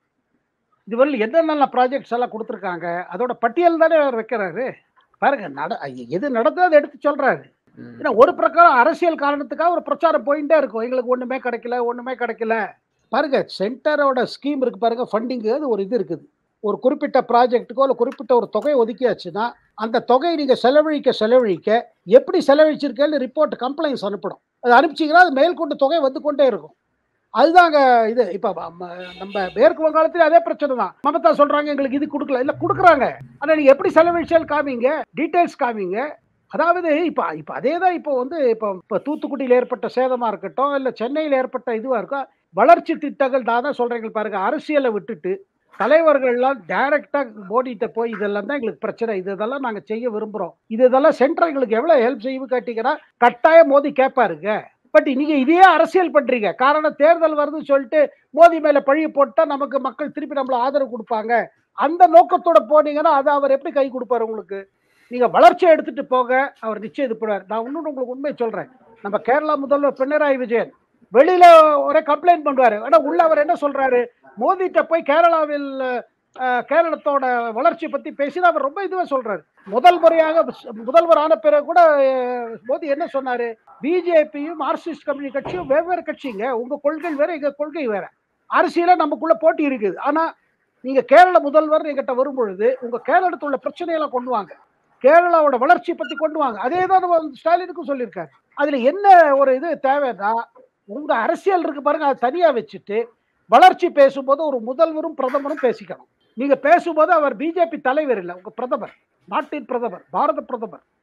இதுவரையில் என்னென்ன ப்ராஜெக்ட்ஸ் எல்லாம் கொடுத்துருக்காங்க அதோட பட்டியல் தானே அவர் வைக்கிறாரு பாருங்க நட எது நடந்தோ அதை எடுத்து சொல்றாரு ம். ஏன்னா ஒரு பிரகாரம் அரசியல் காரணத்துக்காக ஒரு பிரச்சாரம் போயிட்டே இருக்கும் எங்களுக்கு ஒண்ணுமே கிடைக்கல ஒண்ணுமே கிடைக்கல பாருங்க சென்டரோட ஸ்கீம் இருக்கு பாருங்க ஃபண்டிங்கு அது ஒரு இது இருக்குது ஒரு குறிப்பிட்ட ப்ராஜெக்ட்டுக்கோ இல்லை குறிப்பிட்ட ஒரு தொகை ஒதுக்கியாச்சுன்னா அந்த தொகையை நீங்க செலவழிக்க செலவழிக்க எப்படி செலவழிச்சிருக்கேன்னு ரிப்போர்ட் கம்ப்ளைண்ட்ஸ் அனுப்பணும் அது அனுப்பிச்சிங்கன்னா அது மேல்கொண்டு தொகை வந்து கொண்டே இருக்கும் அதுதாங்க இது இப்போ நம்ம மேற்கு வங்காளத்தில் அதே பிரச்சனை தான் மமதா சொல்றாங்க எங்களுக்கு இது கொடுக்கல இல்ல கொடுக்குறாங்க ஆனா நீங்க எப்படி செலவழிச்சால் காமிங்க டீடைல்ஸ் காமிங்க அதாவது இப்ப இப்ப அதே தான் இப்போ வந்து இப்போ இப்போ தூத்துக்குடியில் ஏற்பட்ட சேதமா இருக்கட்டும் இல்ல சென்னையில் ஏற்பட்ட இதுவா இருக்கும் வளர்ச்சி திட்டங்கள் நான் தான் சொல்றேங்க பாருங்க அரசியலை விட்டுட்டு தலைவர்கள்லாம் டைரக்டா மோடிட்ட போய் இதெல்லாம் தான் எங்களுக்கு பிரச்சனை இது இதெல்லாம் நாங்க செய்ய விரும்புறோம் இது இதெல்லாம் சென்ட்ரல் எங்களுக்கு எவ்வளவு ஹெல்ப் செய்யும் கேட்டீங்கன்னா கட்டாயம் மோடி கேட்பாருங்க பட் நீங்க இதே அரசியல் பண்றீங்க காரணம் தேர்தல் வருதுன்னு சொல்லிட்டு மோடி மேல பழிய போட்டா நமக்கு மக்கள் திருப்பி நம்மள ஆதரவு கொடுப்பாங்க அந்த நோக்கத்தோட போனீங்கன்னா அதை அவர் எப்படி கை கொடுப்பாரு உங்களுக்கு நீங்க வளர்ச்சியை எடுத்துட்டு போக அவர் நிச்சயம் இது பண்ணுவார் நான் இன்னொன்று உங்களுக்கு உண்மை சொல்றேன் நம்ம கேரளா முதல்வர் பினராயி விஜயன் வெளியில ஒரே கம்ப்ளைண்ட் பண்ணுவாரு ஆனா உள்ள அவர் என்ன சொல்றாரு மோதிட்ட போய் கேரளாவில் அஹ், கேரளத்தோட வளர்ச்சி பத்தி பேசி அவர் ரொம்ப இதுவா சொல்றாரு முதல் முறையாக முதல்வர் ஆன பிறகு கூட அஹ், மோடி என்ன சொன்னாரு பிஜேபியும் மார்க்சிஸ்ட் கம்யூனிஸ்ட் கட்சியும் வெவ்வேறு கட்சிங்க உங்க கொள்கை வேற எங்க கொள்கை வேற அரசியல நமக்குள்ள போட்டி இருக்குது ஆனா நீங்க கேரள முதல்வர் எங்கிட்ட வரும் பொழுது உங்க கேரளத்துல உள்ள பிரச்சனையெல்லாம் கொண்டு வாங்க கேரளாவோட வளர்ச்சி பத்தி கொண்டு வாங்க அதே தான் நம்ம ஸ்டாலினுக்கும் சொல்லியிருக்காரு அதுல என்ன ஒரு இது தேவைன்னா உங்க அரசியல் இருக்கு பாருங்க அதை தனியா வச்சுட்டு வளர்ச்சி பேசும்போது ஒரு முதல்வரும் பிரதமரும் பேசிக்கணும் நீங்க பேசும்போது அவர் பிஜேபி தலைவர் இல்லை உங்க பிரதமர் நாட்டின் பிரதமர் பாரத பிரதமர்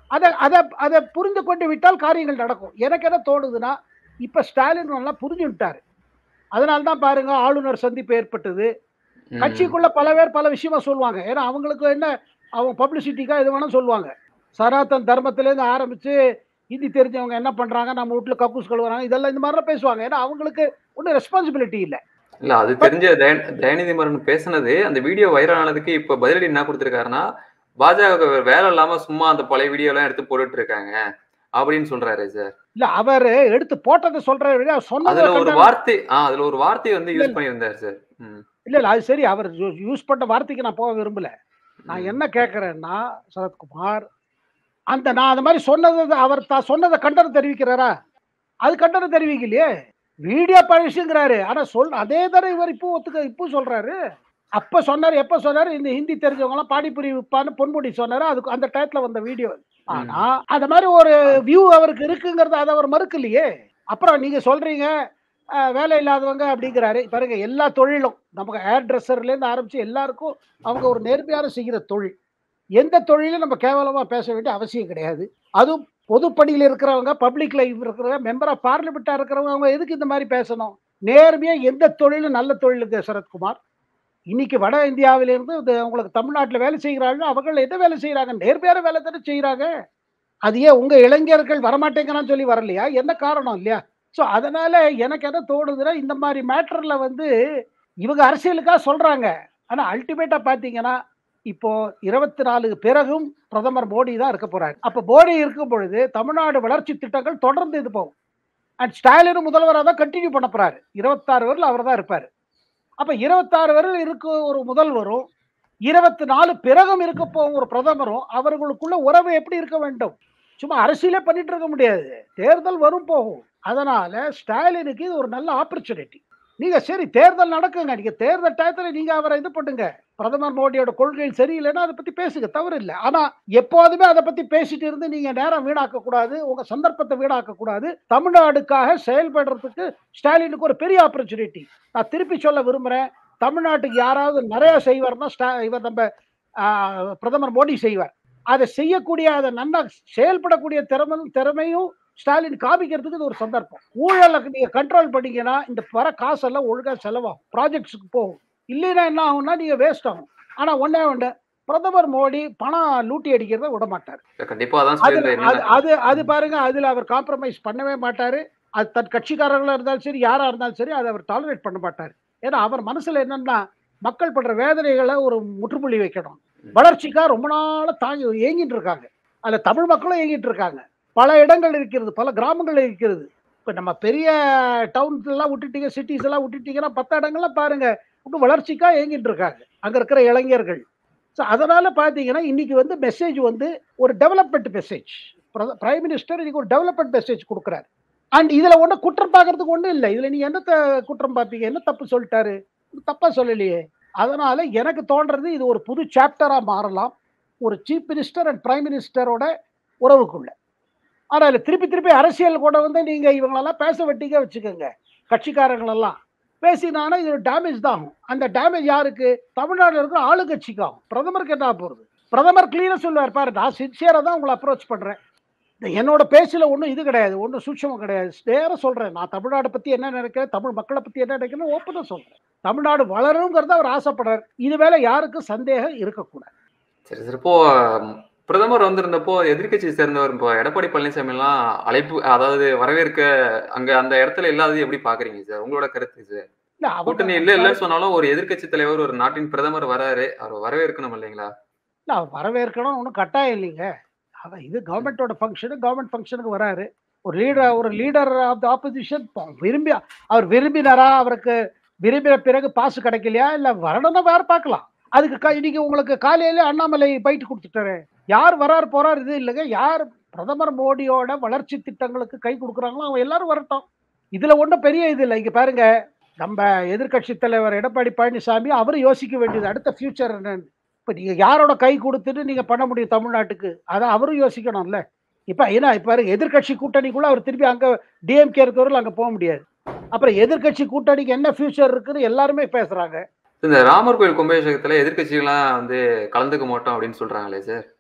அதை அதை அதை புரிந்து கொண்டு விட்டால் காரியங்கள் நடக்கும் எனக்கு என்ன தோணுதுன்னா இப்ப ஸ்டாலின் நல்லா புரிஞ்சு விட்டாரு அதனால தான் பாருங்க ஆளுநர் சந்திப்பு ஏற்பட்டது ம். கட்சிக்குள்ள பல பேர் பல விஷயமா சொல்லுவாங்க ஏன்னா அவங்களுக்கு என்ன அவங்க பப்ளிசிட்டிக்காக எது வேணா சொல்லுவாங்க சனாதன் தர்மத்திலேருந்து ஆரம்பிச்சு ஹிந்தி தெரிஞ்சவங்க என்ன பண்றாங்க நம்ம வீட்டுல கக்கூஸ் கழுவுறாங்க இதெல்லாம் இந்த மாதிரிலாம் பேசுவாங்க ஏன்னா அவங்களுக்கு ஒன்றும் ரெஸ்பான்சிபிலிட்டி இல்லை இல்ல அது தெரிஞ்ச தய- தயாநிதி மாறன் பேசுனது அந்த வீடியோ வைரல் ஆனதுக்கு இப்ப பதிலடி என்ன கொடுத்திருக்காருன்னா பாஜக வேலை இல்லாம சும்மா அந்த பழைய வீடியோ எல்லாம் எடுத்து போட்டுட்டு இருக்காங்க அப்படின்னு சொல்றாரு சார் இல்ல அவர் எடுத்து போட்டதை சொல்ற விட சொன்னதை அதுல ஒரு கண்டா- வார்த்தை ஆஹ் அதுல ஒரு வார்த்தையை வந்து இல்ல, யூஸ் பண்ணியிருந்தாரு சார் ம். இல்ல இல்ல அது சரி அவர் யூஸ் பண்ண வார்த்தைக்கு நான் போக விரும்பல நான் என்ன கேட்கறேன்னா சரத்குமார் அந்த நான் அந்த மாதிரி சொன்னது அவர் தான் சொன்னதை கண்டனம் தெரிவிக்கிறாரா அது கண்டனம் தெரிவிக்கலையே வீடியோ பழசுங்கிறாரு ஆனா சொல் அதே தர இவர் இப்போ ஒத்துக்க இப்போ சொல்றாரு அப்ப சொன்னாரு எப்ப சொன்னாரு இந்த ஹிந்தி தெரிஞ்சவங்க எல்லாம் பானிபுரி விற்பான்னு பொன்முடி சொன்னாரு அதுக்கு அந்த டயத்துல வந்த வீடியோ ஆனா அந்த மாதிரி ஒரு வியூ அவருக்கு இருக்குங்கிறது அதை அவர் மறுக்கலையே அப்புறம் நீங்க சொல்றீங்க அஹ், வேலை இல்லாதவங்க அப்படிங்கிறாரு பாருங்க எல்லா தொழிலும் நமக்கு ஹேர் ட்ரெஸ்ஸர்லேருந்து ஆரம்பிச்சு எல்லாருக்கும் அவங்க ஒரு நேர்மையான செய்கிற தொழில் எந்த தொழிலும் நம்ம கேவலமா பேச வேண்டிய அவசியம் கிடையாது அதுவும் பொதுப்பணியில் இருக்கிறவங்க பப்ளிக் லைஃப் இருக்கிறவங்க மெம்பர் ஆஃப் பார்லிமெண்ட்டாக இருக்கிறவங்க அவங்க எதுக்கு இந்த மாதிரி பேசணும் நேர்மையா எந்த தொழிலும் நல்ல தொழிலுக்கு சரத்குமார் இன்னைக்கு வட இந்தியாவிலிருந்து இது உங்களுக்கு தமிழ்நாட்டில் வேலை செய்கிறாங்க அவங்க என்ன வேலை செய்கிறாங்க நேர்மையான வேலை தானே செய்கிறாங்க அது ஏன் உங்க இளைஞர்கள் வரமாட்டேங்கிறான்னு சொல்லி வரலையா என்ன காரணம் இல்லையா ஸோ அதனால எனக்கு என்ன தோணுதுன்னா இந்த மாதிரி மேட்டர்ல வந்து இவங்க அரசியலுக்காக சொல்றாங்க ஆனா அல்டிமேட்டா பாத்தீங்கன்னா இப்போ இருபத்தி நாலு பிறகும் பிரதமர் மோடி தான் இருக்க போறாரு அப்ப மோடி இருக்கும் பொழுது தமிழ்நாடு வளர்ச்சி திட்டங்கள் தொடர்ந்து இது போகும் அண்ட் ஸ்டாலினும் முதல்வராக தான் கண்டினியூ பண்ண போறாரு இருபத்தாறு வரல அவர் தான் இருப்பாரு அப்ப இருபத்தாறு வரல இருக்க ஒரு முதல்வரும் இருபத்தி நாலு பிறகும் இருக்க போகும் ஒரு பிரதமரும் அவர்களுக்குள்ள உறவு எப்படி இருக்க வேண்டும் சும்மா அரசியலே பண்ணிட்டு இருக்க முடியாது தேர்தல் வரும் போகும் அதனால ஸ்டாலினுக்கு இது ஒரு நல்ல ஆப்பர்ச்சுனிட்டி நீங்க சரி தேர்தல் நடக்குங்க நீங்க தேர்தல் டயத்துல நீங்க அவரை இது பண்ணுங்க பிரதமர் மோடியோட கொள்கைகள் சரியில்லைன்னா அதை பத்தி பேசுங்க தவறு இல்லை ஆனா எப்போதுமே அதை பத்தி பேசிட்டு இருந்து நீங்க நேரம் வீணாக்க கூடாது உங்க சந்தர்ப்பத்தை வீணாக்க கூடாது தமிழ்நாடுக்காக செயல்படுறதுக்கு ஸ்டாலினுக்கு ஒரு பெரிய ஆப்பர்ச்சுனிட்டி நான் திருப்பி சொல்ல விரும்புறேன் தமிழ்நாட்டுக்கு யாராவது நிறைய செய்வார்னா ஸ்டா இவர் நம்ம ஆஹ், பிரதமர் மோடி செய்வார் அதை செய்யக்கூடிய அதை நல்லா செயல்படக்கூடிய திறமை திறமையும் ஸ்டாலின் காமிக்கிறதுக்கு இது ஒரு சந்தர்ப்பம் ஊழலை நீங்க கண்ட்ரோல் பண்ணீங்கன்னா இந்த வர காசெல்லாம் ஒழுங்கா செலவாகும் ப்ராஜெக்ட்ஸுக்கு போகும் இல்லைன்னா என்ன ஆகும்னா நீங்க வேஸ்ட் ஆகும் ஆனா ஒண்ணே ஒண்ணு பிரதமர் மோடி பணம் லூட்டி அடிக்கிறத விட மாட்டார் கண்டிப்பா அதான் அது சொல்லியிருந்தாரு அது- அது அது பாருங்க அதுல அவர் காம்ப்ரமைஸ் பண்ணவே மாட்டாரு அது தன் கட்சிக்காரர்களா இருந்தாலும் சரி யாரா இருந்தாலும் சரி அதை அவர் டாலரேட் பண்ண மாட்டார் ஏன்னா அவர் மனசுல என்னன்னா மக்கள் படுற வேதனைகளை ஒரு முற்றுப்புள்ளி வைக்கணும் வளர்ச்சிக்காக ரொம்ப நாளா தாங்கி ஏங்கிட்டு இருக்காங்க அதுல தமிழ் மக்களும் ஏங்கிட்டு இருக்காங்க பல இடங்கள் இருக்கிறது பல கிராமங்கள் இருக்கிறது இப்ப நம்ம பெரிய டவுன்ஸ் எல்லாம் விட்டுட்டீங்க சிட்டிஸ் எல்லாம் விட்டுட்டீங்கன்னா பத்த இடங்கள்லாம் பாருங்க இன்னும் வளர்ச்சிக்காக ஏங்கிட்டு இருக்காங்க அங்க இருக்கிற இளைஞர்கள் ஸோ அதனால பார்த்தீங்கன்னா இன்னைக்கு வந்து மெசேஜ் வந்து ஒரு டெவலப்மெண்ட் மெசேஜ் பிரைம் மினிஸ்டர் இன்னைக்கு ஒரு டெவலப்மெண்ட் மெசேஜ் கொடுக்குறாரு அண்ட் இதுல ஒன்றும் குற்றம் பார்க்கறதுக்கு ஒன்றும் இல்லை இதுல நீங்க என்ன த- குற்றம் பார்ப்பீங்க என்ன தப்பு சொல்லிட்டாரு தப்பா சொல்லலையே அதனால எனக்கு தோன்றது இது ஒரு புது சாப்டரா மாறலாம் ஒரு சீஃப் மினிஸ்டர் அண்ட் பிரைம் மினிஸ்டரோட உறவுக்குள்ள ஆனா இதுல திருப்பி திருப்பி அரசியல் கூட வந்து நீங்க இவங்களெல்லாம் பேச வெட்டிக்க வச்சுக்கோங்க கட்சிக்காரங்களெல்லாம் பேசினானா இது டேமேஜ் தான் ஆகும் அந்த டேமேஜ் யாருக்கு தமிழ்நாட்டில் இருக்கிற ஆளுங்கட்சிக்கு ஆகும் பிரதமருக்கு என்ன போகிறது பிரதமர் கிளீனாக சொல்லுவார் பாரு நான் சின்சியராக தான் உங்களை அப்ரோச் பண்ணுறேன் என்னோட பேச்சில் ஒன்றும் இது கிடையாது ஒன்றும் சூட்சமும் கிடையாது நேராக சொல்கிறேன் நான் தமிழ்நாடு பற்றி என்ன நினைக்கிறேன் தமிழ் மக்களை பற்றி என்ன நினைக்கிறேன் ஓப்பனாக சொல்கிறேன் தமிழ்நாடு வளருங்கிறத அவர் ஆசைப்படுறார் இது மேலே யாருக்கும் சந்தேகம் இருக்கக்கூடாது சரி சார் இப்போ ம், பிரதமர் வந்திருந்தப்போ எதிர்க்கட்சியை சேர்ந்தவர் இப்போ எடப்பாடி பழனிசாமி எல்லாம் அழைப்பு அதாவது வரவேற்க அங்க அந்த இடத்துல இல்லாதது எப்படி பாக்குறீங்க சார் உங்களோட கருத்து சார் இல்லை கூட்டணி இல்ல இல்லன்னு சொன்னாலும் ஒரு எதிர்க்கட்சி தலைவர் ஒரு நாட்டின் பிரதமர் வராரு அவர் வரவேற்கணும் இல்லைங்களா இல்லை அவர் வரவேற்கணும் ஒன்றும் கட்டாயம் இல்லைங்க அதான் இது கவர்மெண்ட்டோட ஃபங்க்ஷனு கவர்மெண்ட் ஃபங்க்ஷனுக்கு வராரு ஒரு லீடர் ஒரு லீடர் ஆஃப் த ஆப்போசிஷன் விரும்பி அவர் விரும்பினாரா அவருக்கு விரும்பின பிறகு பாசு கிடைக்கலையா இல்லை வரணும்னா வேற பார்க்கலாம் அதுக்கு க- இன்னைக்கு உங்களுக்கு காலையில அண்ணாமலை பைட்டு கொடுத்துட்டாரு யார் வரார் போறார் இது இல்லைங்க யார் பிரதமர் மோடியோட வளர்ச்சி திட்டங்களுக்கு கை கொடுக்குறாங்களோ அவங்க எல்லாரும் வரட்டும் இதுல ஒன்றும் பெரிய இது இல்லை இங்க பாருங்க நம்ம எதிர்க்கட்சி தலைவர் எடப்பாடி பழனிசாமி அவர் யோசிக்க வேண்டியது அடுத்த ஃபியூச்சர் என்னன்னு இப்போ நீங்கள் யாரோட கை கொடுத்துட்டு நீங்கள் பண்ண முடியும் தமிழ்நாட்டுக்கு அதை அவரும் யோசிக்கணும்ல இப்போ ஏன்னா இப்போ பாருங்க எதிர்க்கட்சி கூட்டணிக்குள்ள அவர் திருப்பி அங்கே டிஎம்கே இருக்கிறவர்கள் அங்கே போக முடியாது அப்புறம் எதிர்க்கட்சி கூட்டணிக்கு என்ன ஃபியூச்சர் இருக்குன்னு எல்லாருமே பேசுறாங்க இந்த ராமர் கோயில் கும்பாபிஷேகத்துல எதிர்க்கட்சிகள்லாம் வந்து கலந்துக்க மாட்டோம் அப்படின்னு சொல்றாங்களே சார்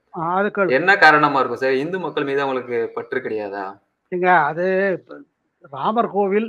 ஆ, அது கேளு என்ன காரணமா இருக்கும் சார் இந்து மக்கள் மீது அவங்களுக்கு பற்று கிடையாதா ஏங்க அது இப்ப ராமர் கோவில்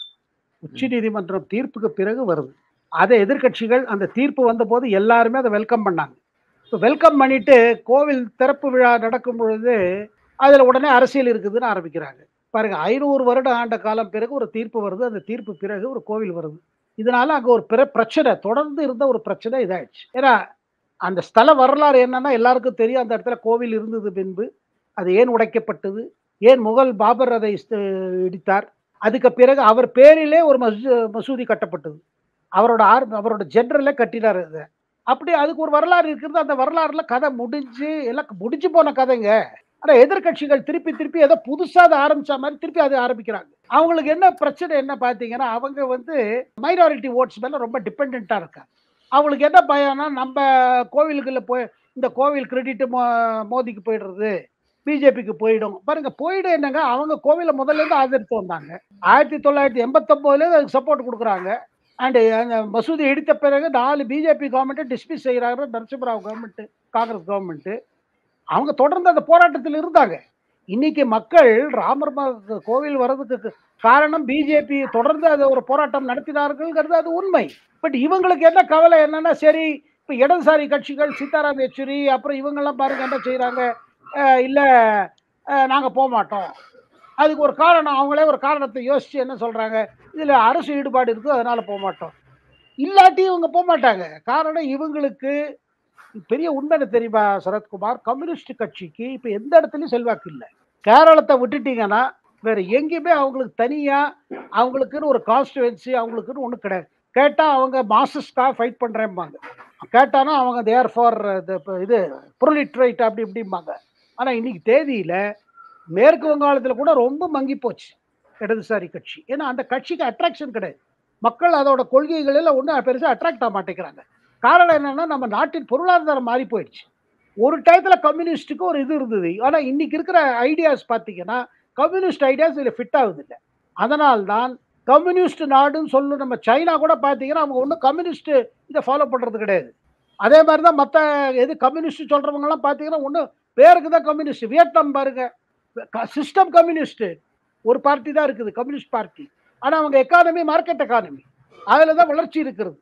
உச்ச நீதிமன்றம் தீர்ப்புக்கு பிறகு வருது அதை எதிர்க்கட்சிகள் அந்த தீர்ப்பு வந்தபோது எல்லாருமே அதை வெல்கம் பண்ணாங்க இப்போ வெல்கம் பண்ணிட்டு கோவில் திறப்பு விழா நடக்கும் பொழுது அதில் உடனே அரசியல் இருக்குதுன்னு ஆரம்பிக்கிறாங்க பாருங்க ஐநூறு வருடம் ஆண்ட காலம் பிறகு ஒரு தீர்ப்பு வருது அந்த தீர்ப்பு பிறகு ஒரு கோவில் வருது இதனால அங்கே ஒரு பிற பிரச்சனை தொடர்ந்து இருந்த ஒரு பிரச்சனை இதாயிடுச்சு ஏன்னா அந்த ஸ்தல வரலாறு என்னன்னா எல்லாருக்கும் தெரியும் அந்த இடத்துல கோவில் இருந்தது பின்பு அது ஏன் உடைக்கப்பட்டது ஏன் முகல் பாபர் அதை ஸ்த- இடித்தார் அதுக்கு பிறகு அவர் பேரிலே ஒரு மசூ மசூதி கட்டப்பட்டது அவரோட ஆர் அவரோட ஜென்ரலே கட்டினார் அதை அப்படி அதுக்கு ஒரு வரலாறு இருக்குது அந்த வரலாறுல கதை முடிஞ்சு எல்லாம் முடிஞ்சு போன கதைங்க ஆனா எதிர்க்கட்சிகள் திருப்பி திருப்பி ஏதோ புதுசா அதை ஆரம்பிச்ச மாதிரி திருப்பி அதை ஆரம்பிக்கிறாங்க அவங்களுக்கு என்ன பிரச்சனை என்ன பார்த்தீங்கன்னா அவங்க வந்து மைனாரிட்டி ஓட்ஸ் மேல ரொம்ப டிபெண்டா இருக்காங்க அவங்களுக்கு என்ன பயம்னா நம்ம கோவிலுக்குள்ள போய் இந்த கோவில் கிரெடிட் மோ மோதிக்கு போயிடுறது பிஜேபிக்கு போயிடும் பாருங்க போயிடு என்னங்க அவங்க கோவிலை முதல்ல இருந்து ஆதரித்து வந்தாங்க ஆயிரத்தி தொள்ளாயிரத்தி எண்பத்தொம்போதுல அதுக்கு சப்போர்ட் கொடுக்குறாங்க அண்டு அந்த மசூதி இடித்த பிறகு நாலு பிஜேபி கவர்மெண்ட்டை டிஸ்மிஸ் செய்கிறாங்க நரசிம்மராவ் கவர்மெண்ட்டு காங்கிரஸ் கவர்மெண்ட்டு அவங்க தொடர்ந்து அந்த போராட்டத்தில் இருந்தாங்க இன்னைக்கு மக்கள் ராமர் ம- கோவில் வர்றதுக்கு காரணம் பிஜேபி தொடர்ந்து அது ஒரு போராட்டம் நடத்தினார்கள்ங்கிறது அது உண்மை பட் இவங்களுக்கு என்ன கவலை என்னன்னா சரி இப்போ இடதுசாரி கட்சிகள் சீதாராம் யெச்சூரி அப்புறம் இவங்கெல்லாம் பாருங்க என்ன செய்கிறாங்க இல்லை நாங்கள் போக மாட்டோம் அதுக்கு ஒரு காரணம் அவங்களே ஒரு காரணத்தை யோசிச்சு என்ன சொல்கிறாங்க இதில் அரசு ஈடுபாடு இருக்குது அதனால போக மாட்டோம் இல்லாட்டி இவங்க போக மாட்டாங்க காரணம் இவங்களுக்கு பெரிய உண்மை என்ன தெரியுமா சரத்குமார் கம்யூனிஸ்ட் கட்சிக்கு இப்போ எந்த இடத்துலையும் செல்வாக்கு இல்லை கேரளத்தை விட்டுட்டீங்கன்னா வேற எங்கேயுமே அவங்களுக்கு தனியாக அவங்களுக்குன்னு ஒரு கான்ஸ்டுவன்சி அவங்களுக்குன்னு ஒன்றும் கிடையாது கேட்டால் அவங்க மாசஸ்க்காக ஃபைட் பண்ணுறேன்பாங்க கேட்டானா அவங்க தேர் ஃபார் இது புரலிட்ரேட் அப்படி இப்படிம்பாங்க ஆனால் இன்னைக்கு தேதியில் மேற்கு வங்காளத்தில் கூட ரொம்ப மங்கி போச்சு இடதுசாரி கட்சி ஏன்னா அந்த கட்சிக்கு அட்ராக்ஷன் கிடையாது மக்கள் அதோட கொள்கைகளில் ஒன்றும் பெருசாக அட்ராக்ட் ஆக மாட்டேங்கிறாங்க காரணம் என்னன்னா நம்ம நாட்டின் பொருளாதாரம் மாறி போயிடுச்சு ஒரு டயத்தில் கம்யூனிஸ்ட்டுக்கு ஒரு இது இருந்தது ஆனால் இன்னைக்கு இருக்கிற ஐடியாஸ் பார்த்தீங்கன்னா கம்யூனிஸ்ட் ஐடியாஸ் இதில் ஃபிட் ஆகுது இல்லை அதனால்தான் கம்யூனிஸ்ட் நாடுன்னு சொல்லு நம்ம சைனா கூட பார்த்தீங்கன்னா அவங்க ஒன்றும் கம்யூனிஸ்ட் இதை ஃபாலோ பண்ணுறது கிடையாது அதே மாதிரி தான் மற்ற எது கம்யூனிஸ்ட் சொல்கிறவங்கலாம் பார்த்தீங்கன்னா ஒன்றும் பேருக்கு தான் கம்யூனிஸ்ட் வியட்நாம் பாருங்க சிஸ்டம் கம்யூனிஸ்ட் ஒரு பார்ட்டி தான் இருக்குது கம்யூனிஸ்ட் பார்ட்டி ஆனால் அவங்க எக்கானமி மார்க்கெட் எக்கானமி அதில் தான் வளர்ச்சி இருக்கிறது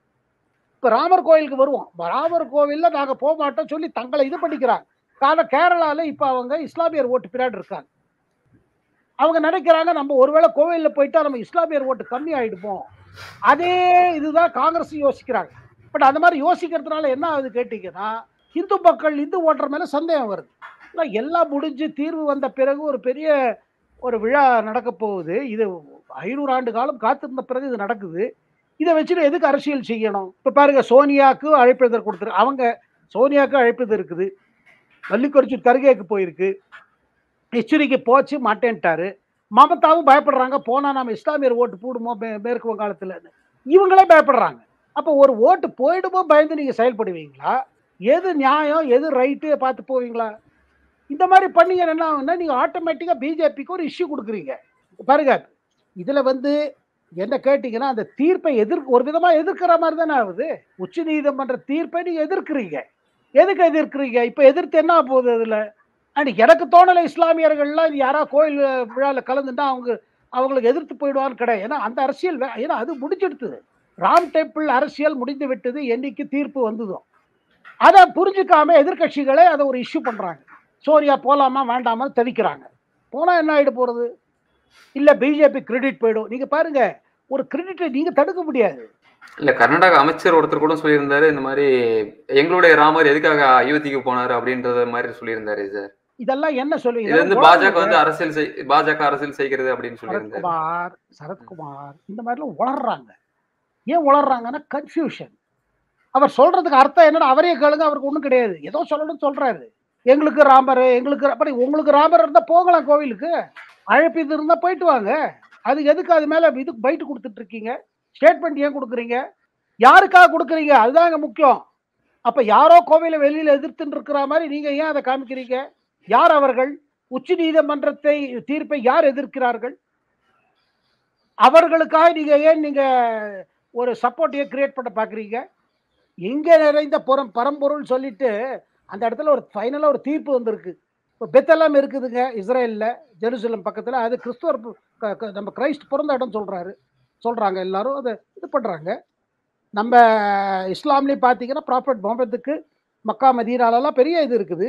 இப்போ ராமர் கோயிலுக்கு வருவோம் ராமர் கோவிலில் நாங்கள் போக மாட்டோம் சொல்லி தங்களை இது பண்ணிக்கிறாங்க காரணம் கேரளாவில் இப்போ அவங்க இஸ்லாமியர் ஓட்டு பின்னாடி இருக்காங்க அவங்க நினைக்கிறாங்க நம்ம ஒருவேளை கோவிலில் போயிட்டா நம்ம இஸ்லாமியர் ஓட்டு கம்மி ஆயிடுமோ அதே இதுதான் காங்கிரஸ் யோசிக்கிறாங்க பட் அந்த மாதிரி யோசிக்கிறதுனால என்ன ஆகுது கேட்டிங்கன்னா இந்து மக்கள் இந்து ஓட்டர் மேலே சந்தேகம் வருது ஆனா எல்லாம் முடிஞ்சு தீர்வு வந்த பிறகு ஒரு பெரிய ஒரு விழா நடக்க போகுது இது ஐநூறு ஆண்டு காலம் காத்திருந்த பிறகு இது நடக்குது இதை வச்சுட்டு எதுக்கு அரசியல் செய்யணும் இப்போ பாருங்க சோனியாவுக்கு அழைப்பிதழ் கொடுத்துரு அவங்க சோனியாவுக்கு அழைப்பிதழ் இருக்குது மல்லிகரிச்சூர் கருகேக்கு போயிருக்கு யெச்சூரிக்கு போச்சு மாட்டேன்ட்டாரு மமதாவும் பயப்படுறாங்க போனால் நம்ம இஸ்லாமியர் ஓட்டு போடுமோ மே மேற்கு வங்காளத்தில் இவங்களே பயப்படுறாங்க அப்போ ஒரு ஓட்டு போயிடுமோ பயந்து நீங்கள் செயல்படுவீங்களா எது நியாயம் எது ரைட்டு பார்த்து போவீங்களா இந்த மாதிரி பண்ணீங்க என்ன ஆகும்னா நீங்கள் ஆட்டோமேட்டிக்காக பிஜேபிக்கு ஒரு இஷ்யூ கொடுக்குறீங்க பாருங்க இதில் வந்து என்ன கேட்டிங்கன்னா அந்த தீர்ப்பை எதிர்க்க ஒரு விதமாக எதிர்க்கிற மாதிரி தானே ஆகுது உச்ச நீதிமன்ற தீர்ப்பை நீங்கள் எதிர்க்கிறீங்க எதுக்கு எதிர்க்கிறீங்க இப்போ எதிர்த்து என்ன ஆக போகுது அதில் அண்ட் எனக்கு தோணலை இஸ்லாமியர்கள்லாம் இது யாரா கோயில் விழாவில் கலந்துட்டா அவங்க அவங்களுக்கு எதிர்த்து போயிடுவான்னு கிடையாது ஏன்னா அந்த அரசியல் வே- ஏன்னா அது முடிஞ்செடுத்தது ராம் டெம்பிள் அரசியல் முடிந்து விட்டது என்னைக்கு தீர்ப்பு வந்ததோ அதை புரிஞ்சுக்காம எதிர்க்கட்சிகளே அதை ஒரு இஷ்யூ பண்ணுறாங்க சோனியா போகலாமா வேண்டாமா தவிக்கிறாங்க போனால் என்ன ஆகிட போகிறது இல்லை பிஜேபி கிரெடிட் போயிடும் நீங்கள் பாருங்க ஒரு கிரெடிட்டை நீங்கள் தடுக்க முடியாது இல்ல கர்நாடக அமைச்சர் ஒருத்தர் கூட சொல்லியிருந்தாரு இந்த மாதிரி எங்களுடைய ராமர் எதுக்காக அயோத்திக்கு போனாரு அப்படின்றத மாதிரி சொல்லியிருந்தாரு சார் இதெல்லாம் என்ன இது வந்து சொல்லுவீங்க பாஜக வந்து அரசியல் செய் பாஜக அரசியல் செய்கிறது அப்படின்னு சொல்லியிருந்தாரு சரத்குமார் சரத்குமார் இந்த மாதிரிலாம் உளர்றாங்க ஏன் உளர்றாங்கன்னா கன்ஃபியூஷன் அவர் சொல்றதுக்கு அர்த்தம் என்னன்னா அவரே கேளுங்க அவருக்கு ஒன்றும் கிடையாது ஏதோ சொல்லணும்னு சொல்றாரு எங்களுக்கு ராமர் எங்களுக்கு அப்படி உங்களுக்கு ராமர் இருந்தால் போகலாம் கோவிலுக்கு அழைப்பு இது இருந்தால் போயிட்டு வாங்க அதுக்கு எதுக்கு அது மேலே இதுக்கு பைட்டு கொடுத்துட்டு இருக்கீங்க ஸ்டேட்மெண்ட் ஏன் கொடுக்குறீங்க யாருக்காக கொடுக்குறீங்க அதுதாங்க முக்கியம் அப்போ யாரோ கோவிலை வெளியில் எதிர்த்துன்னு இருக்கிற மாதிரி நீங்கள் ஏன் அதை காமிக்கிறீங்க யார் அவர்கள் உச்ச நீதிமன்றத்தை தீர்ப்பை யார் எதிர்க்கிறார்கள் அவர்களுக்காக நீங்க ஏன் நீங்க ஒரு சப்போர்ட் ஏன் கிரியேட் பண்ண பாக்குறீங்க இங்க நிறைந்த புறம் பரம்பொருள் சொல்லிட்டு அந்த இடத்துல ஒரு ஃபைனலாக ஒரு தீர்ப்பு வந்திருக்கு இப்போ பெத்தெல்லாம் இருக்குதுங்க இஸ்ரேலில் ஜெருசலம் பக்கத்தில் அது கிறிஸ்துவர் க- க- நம்ம கிரைஸ்ட் பிறந்த இடம் சொல்கிறாரு சொல்கிறாங்க எல்லாரும் அதை இது பண்ணுறாங்க நம்ம இஸ்லாம்லேயும் பார்த்தீங்கன்னா ப்ராஃபட் முகமதுக்கு மக்கா மதீனாலெல்லாம் பெரிய இது இருக்குது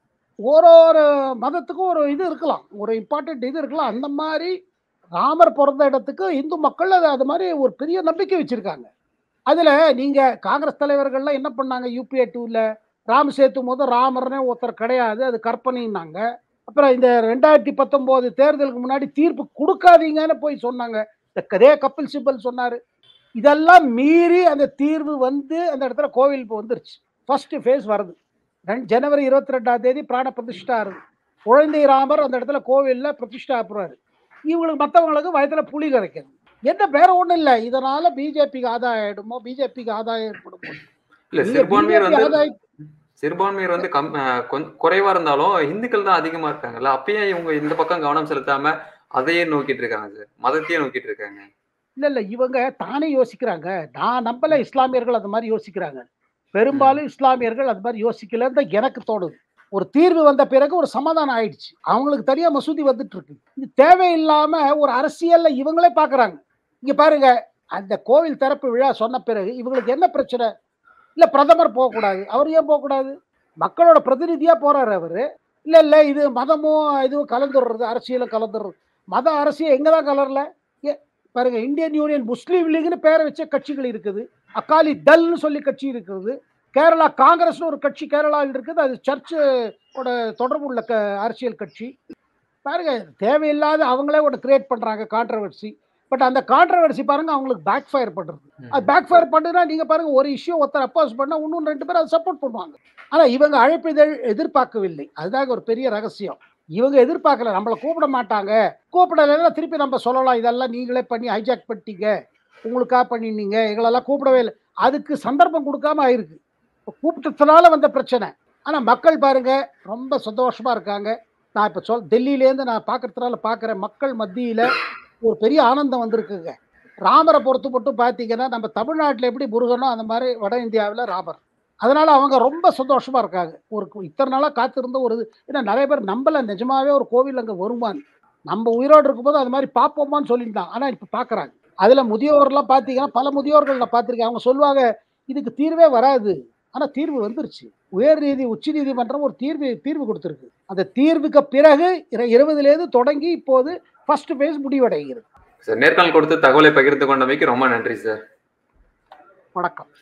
ஒரு ஒரு மதத்துக்கும் ஒரு இது இருக்கலாம் ஒரு இம்பார்ட்டன்ட் இது இருக்கலாம் அந்த மாதிரி ராமர் பிறந்த இடத்துக்கு இந்து மக்கள் அது அது மாதிரி ஒரு பெரிய நம்பிக்கை வச்சுருக்காங்க அதில் நீங்கள் காங்கிரஸ் தலைவர்கள்லாம் என்ன பண்ணாங்க யூபிஏ டூவில் ராம் சேர்த்தும் போது ராமர்னே ஒருத்தர் கிடையாது அது கற்பனைன்னாங்க அப்புறம் இந்த ரெண்டாயிரத்தி பத்தொம்போது தேர்தலுக்கு முன்னாடி தீர்ப்பு கொடுக்காதீங்கன்னு போய் சொன்னாங்க இந்த கதே கபில் சிபல் சொன்னார் இதெல்லாம் மீறி அந்த தீர்வு வந்து அந்த இடத்துல கோவில் இப்போ வந்துருச்சு ஃபர்ஸ்ட் ஃபேஸ் வருது ரெண்டு ஜனவரி இருபத்தி ரெண்டாம் தேதி பிராண பிரதிஷ்டா இருக்கு குழந்தை ராமர் அந்த இடத்துல கோவிலில் பிரதிஷ்டா ஆப்புறாரு இவங்களுக்கு மற்றவங்களுக்கு வயதில் புலி கரைக்குது என்ன வேற ஒன்றும் இல்லை இதனால பிஜேபிக்கு ஆதாயம் ஆயிடுமோ பிஜேபிக்கு ஆதாயம் ஏற்படுமோ இல்ல நீங்க சிறுபான்மையர் BJP வந்து ஆதாயம் சிறுபான்மையர் வந்து கம் அஹ் கொஞ்ச- குறைவா இருந்தாலும் இந்துக்கள் தான் அதிகமா இருக்காங்கல்ல அப்பயே இவங்க இந்த பக்கம் கவனம் செலுத்தாம அதையே நோக்கிட்டு இருக்காங்க சார் மதத்தையே நோக்கிட்டு இருக்காங்க இல்ல இல்ல இவங்க தானே யோசிக்கிறாங்க நான் நம்பல இஸ்லாமியர்கள் அது மாதிரி யோசிக்கிறாங்க பெரும்பாலும் இஸ்லாமியர்கள் அது மாதிரி யோசிக்கலன்னு தான் எனக்கு தோணுது ஒரு தீர்வு வந்த பிறகு ஒரு சமாதானம் ஆயிடுச்சு அவங்களுக்கு தனியா மசூதி வந்துட்டு இருக்கு இது தேவையில்லாம ஒரு அரசியல்ல இவங்களே பாக்குறாங்க இங்க பாருங்க அந்த கோவில் திறப்பு விழா சொன்ன பிறகு இவங்களுக்கு என்ன பிரச்சனை இல்ல பிரதமர் போகக்கூடாது அவர் ஏன் போகக்கூடாது மக்களோட பிரதிநிதியா போறாரு அவரு இல்ல இல்ல இது மதமும் இதுவும் கலந்துடுறது அரசியலும் கலந்துடுறது மத அரசியல் எங்கதான் கலர்ல ஏ- பாருங்க இந்தியன் யூனியன் முஸ்லீம் லீக்னு பேரை வச்ச கட்சிகள் இருக்குது அகாலி தல்னு சொல்லி கட்சி இருக்குது கேரளா காங்கிரஸ்னு ஒரு கட்சி கேரளாவில் இருக்குது அது சர்ச்சோட தொடர்பு உள்ள க அரசியல் கட்சி பாருங்க தேவையில்லாத அவங்களே ஒன்று கிரியேட் பண்றாங்க கான்ட்ரவர்சி பட் அந்த கான்ட்ரவர்சி பாருங்க அவங்களுக்கு பேக் ஃபயர் பண்றது அது பேக் ஃபயர் பண்ணுனா நீங்க பாருங்க ஒரு இஷ்யூ ஒருத்தர் அப்போஸ் பண்ணா இன்னும் ரெண்டு பேரும் அதை சப்போர்ட் பண்ணுவாங்க ஆனா இவங்க அழைப்பிதழ் எதிர்பார்க்கவில்லை அதுதான் ஒரு பெரிய ரகசியம் இவங்க எதிர்பார்க்கல நம்மளை கூப்பிட மாட்டாங்க கூப்பிடலைன்னா திருப்பி நம்ம சொல்லலாம் இதெல்லாம் நீங்களே பண்ணி ஹைஜாக் பண்ணிட்டீங்க உங்களுக்காக பண்ணினீங்க எங்களெல்லாம் கூப்பிடவே இல்லை அதுக்கு சந்தர்ப்பம் கொடுக்காம ஆயிருக்கு இப்போ கூப்பிட்டதுனால வந்த பிரச்சனை ஆனால் மக்கள் பாருங்க ரொம்ப சந்தோஷமா இருக்காங்க நான் இப்போ சொல் டெல்லியிலேருந்து நான் பார்க்கறதுனால பார்க்குறேன் மக்கள் மத்தியில் ஒரு பெரிய ஆனந்தம் வந்திருக்குங்க ராமரை பொறுத்து மட்டும் பார்த்தீங்கன்னா நம்ம தமிழ்நாட்டில் எப்படி முருகனோ அந்த மாதிரி வட இந்தியாவில் ராமர் அதனால அவங்க ரொம்ப சந்தோஷமா இருக்காங்க ஒரு இத்தனை நாளாக காத்திருந்த ஒரு இது ஏன்னா நிறைய பேர் நம்பல நிஜமாவே ஒரு கோவில் அங்கே வருமான்னு நம்ம உயிரோடு இருக்கும்போது அது மாதிரி பார்ப்போமான்னு சொல்லியிருந்தான் ஆனால் இப்போ பார்க்குறாங்க அதில் முதியோர்லாம் பார்த்தீங்கன்னா பல முதியோர்கள் நான் பார்த்துருக்கேன் அவங்க சொல்லுவாங்க இதுக்கு தீர்வே வராது ஆனால் தீர்வு வந்துருச்சு உயர் நீதி உச்ச நீதிமன்றம் ஒரு தீர்வு தீர்வு கொடுத்துருக்கு அந்த தீர்வுக்கு பிறகு இரு- இருபதுலேருந்து தொடங்கி இப்போது ஃபர்ஸ்ட் ஃபேஸ் முடிவடைகிறது சார் நேர்காணல் கொடுத்து தகவலை பகிர்ந்து கொண்டமைக்கு ரொம்ப நன்றி சார் வணக்கம்